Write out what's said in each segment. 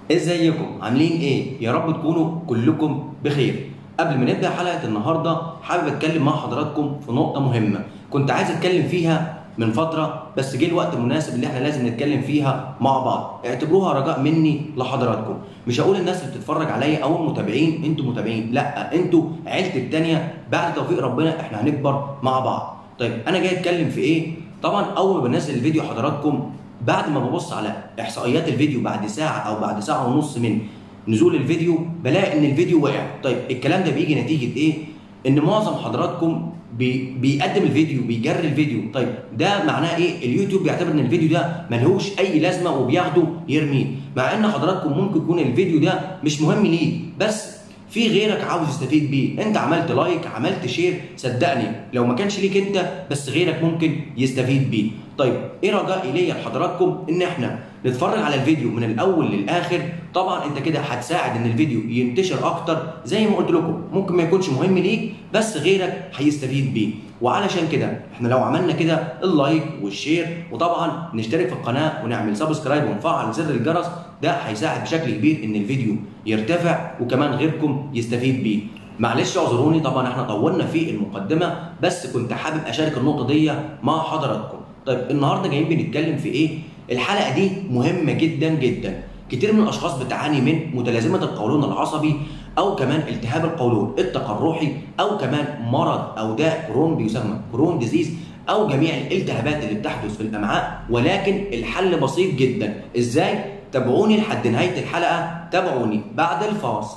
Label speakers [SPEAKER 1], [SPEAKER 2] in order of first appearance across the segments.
[SPEAKER 1] ازيكم عاملين ايه يا رب تكونوا كلكم بخير قبل ما نبدا حلقه النهارده حابب اتكلم مع حضراتكم في نقطه مهمه كنت عايز اتكلم فيها من فتره بس جه الوقت المناسب اللي احنا لازم نتكلم فيها مع بعض اعتبروها رجاء مني لحضراتكم مش هقول الناس اللي بتتفرج عليا او المتابعين انتوا متابعين لا انتوا عيلتي التانيه بعد توفيق ربنا احنا هنكبر مع بعض طيب انا جاي اتكلم في ايه طبعا اول ما بنزل الفيديو حضراتكم بعد ما ببص على احصائيات الفيديو بعد ساعه او بعد ساعه ونص من نزول الفيديو بلاقي ان الفيديو وقع طيب الكلام ده بيجي نتيجه ايه ان معظم حضراتكم بي بيقدم الفيديو بيجري الفيديو طيب ده معناه ايه اليوتيوب بيعتبر ان الفيديو ده ملهوش اي لازمه وبياخده يرميه مع ان حضراتكم ممكن يكون الفيديو ده مش مهم ليه بس في غيرك عاوز يستفيد بيه انت عملت لايك عملت شير صدقني لو ما كانش ليك انت بس غيرك ممكن يستفيد بيه طيب ايه رجائي ليا لحضراتكم ان احنا نتفرج على الفيديو من الاول للاخر طبعا انت كده هتساعد ان الفيديو ينتشر اكتر زي ما قلت لكم ممكن ما يكونش مهم ليك بس غيرك هيستفيد بيه وعلشان كده احنا لو عملنا كده اللايك والشير وطبعا نشترك في القناه ونعمل سبسكرايب ونفعل زر الجرس ده هيساعد بشكل كبير ان الفيديو يرتفع وكمان غيركم يستفيد بيه معلش اعذروني طبعا احنا طولنا في المقدمه بس كنت حابب اشارك النقطه دي مع حضراتكم طيب النهارده جايين بنتكلم في ايه الحلقه دي مهمه جدا جدا كتير من الاشخاص بتعاني من متلازمه القولون العصبي او كمان التهاب القولون التقرحي او كمان مرض او داء كرون بيسمى كرون ديزيز او جميع الالتهابات اللي بتحدث في الامعاء ولكن الحل بسيط جدا ازاي تابعوني لحد نهايه الحلقه تابعوني بعد الفاصل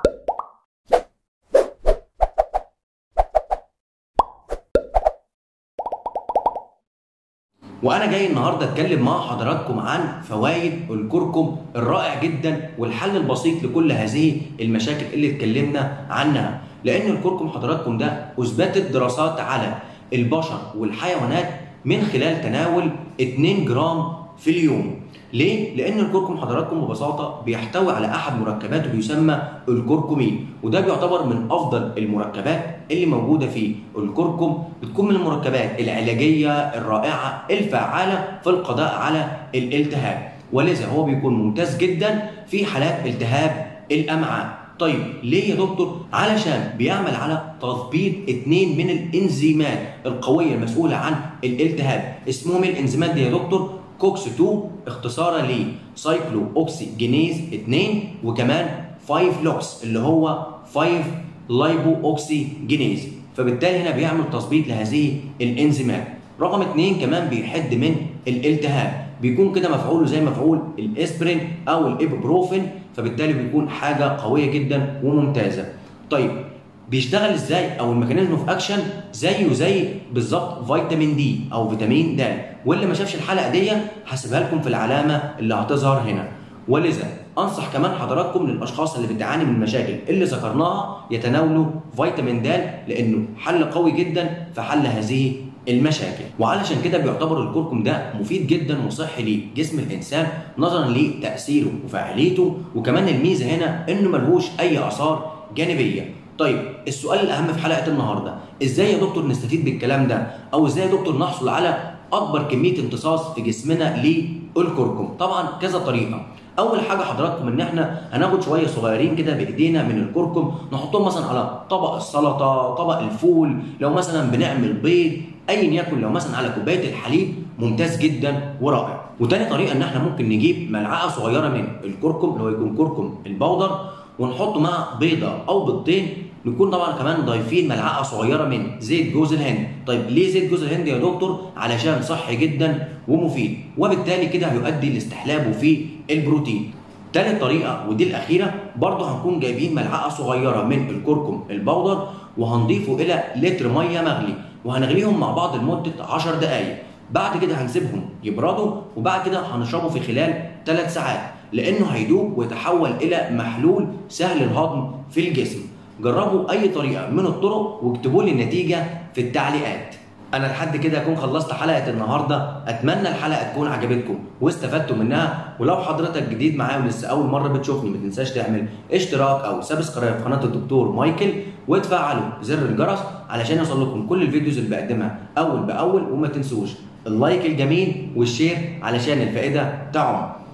[SPEAKER 1] وانا جاي النهارده اتكلم مع حضراتكم عن فوائد الكركم الرائع جدا والحل البسيط لكل هذه المشاكل اللي اتكلمنا عنها لان الكركم حضراتكم ده اثبتت دراسات على البشر والحيوانات من خلال تناول 2 جرام في اليوم ليه؟ لأن الكركم حضراتكم ببساطة بيحتوي على أحد مركباته بيسمى الكركمين وده بيعتبر من أفضل المركبات اللي موجودة في الكركم بتكون من المركبات العلاجية الرائعة الفعالة في القضاء على الالتهاب ولذا هو بيكون ممتاز جدا في حالات التهاب الأمعاء طيب ليه يا دكتور؟ علشان بيعمل على تظبيط اثنين من الانزيمات القوية المسؤولة عن الالتهاب اسمهم الانزيمات دي يا دكتور كوكس 2 اختصارا ل سايكلو اوكسي جينيز 2 وكمان 5 لوكس اللي هو 5 لايبو اوكسي جينيز فبالتالي هنا بيعمل تظبيط لهذه الانزيمات رقم 2 كمان بيحد من الالتهاب بيكون كده مفعوله زي مفعول الاسبرين او الابروفين فبالتالي بيكون حاجه قويه جدا وممتازه طيب بيشتغل ازاي او الميكانيزم اوف اكشن زيه زي بالظبط فيتامين دي او فيتامين د واللي ما شافش الحلقه دي هسيبها لكم في العلامه اللي هتظهر هنا ولذا انصح كمان حضراتكم للاشخاص اللي بتعاني من المشاكل اللي ذكرناها يتناولوا فيتامين د لانه حل قوي جدا في حل هذه المشاكل وعلشان كده بيعتبر الكركم ده مفيد جدا وصحي لجسم الانسان نظرا لتاثيره وفعاليته وكمان الميزه هنا انه ملهوش اي اثار جانبيه طيب السؤال الاهم في حلقه النهارده ازاي يا دكتور نستفيد بالكلام ده او ازاي يا دكتور نحصل على اكبر كميه امتصاص في جسمنا للكركم طبعا كذا طريقه اول حاجه حضراتكم ان احنا هناخد شويه صغيرين كده بايدينا من الكركم نحطهم مثلا على طبق السلطه طبق الفول لو مثلا بنعمل بيض ايا يكن لو مثلا على كوبايه الحليب ممتاز جدا ورائع وتاني طريقه ان احنا ممكن نجيب ملعقه صغيره من الكركم اللي هو يكون كركم البودر ونحطه مع بيضه او بيضتين نكون طبعا كمان ضايفين ملعقه صغيره من زيت جوز الهند طيب ليه زيت جوز الهند يا دكتور علشان صحي جدا ومفيد وبالتالي كده هيؤدي لاستحلابه في البروتين تالت طريقه ودي الاخيره برضه هنكون جايبين ملعقه صغيره من الكركم البودر وهنضيفه الى لتر ميه مغلي وهنغليهم مع بعض لمده 10 دقائق بعد كده هنسيبهم يبردوا وبعد كده هنشربه في خلال 3 ساعات لانه هيدوب ويتحول الى محلول سهل الهضم في الجسم جربوا اي طريقه من الطرق واكتبوا لي النتيجه في التعليقات انا لحد كده اكون خلصت حلقه النهارده اتمنى الحلقه تكون عجبتكم واستفدتوا منها ولو حضرتك جديد معايا ولسه اول مره بتشوفني ما تنساش تعمل اشتراك او سبسكرايب في قناه الدكتور مايكل وتفعلوا زر الجرس علشان يوصل لكم كل الفيديوز اللي بقدمها اول باول وما تنسوش اللايك الجميل والشير علشان الفائده تعم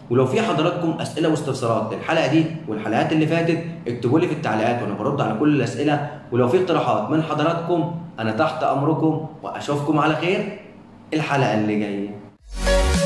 [SPEAKER 1] ولو في حضراتكم اسئله واستفسارات للحلقه دي والحلقات اللي فاتت اكتبوا لي في التعليقات وانا برد على كل الاسئله ولو في اقتراحات من حضراتكم انا تحت امركم واشوفكم على خير الحلقه اللي جايه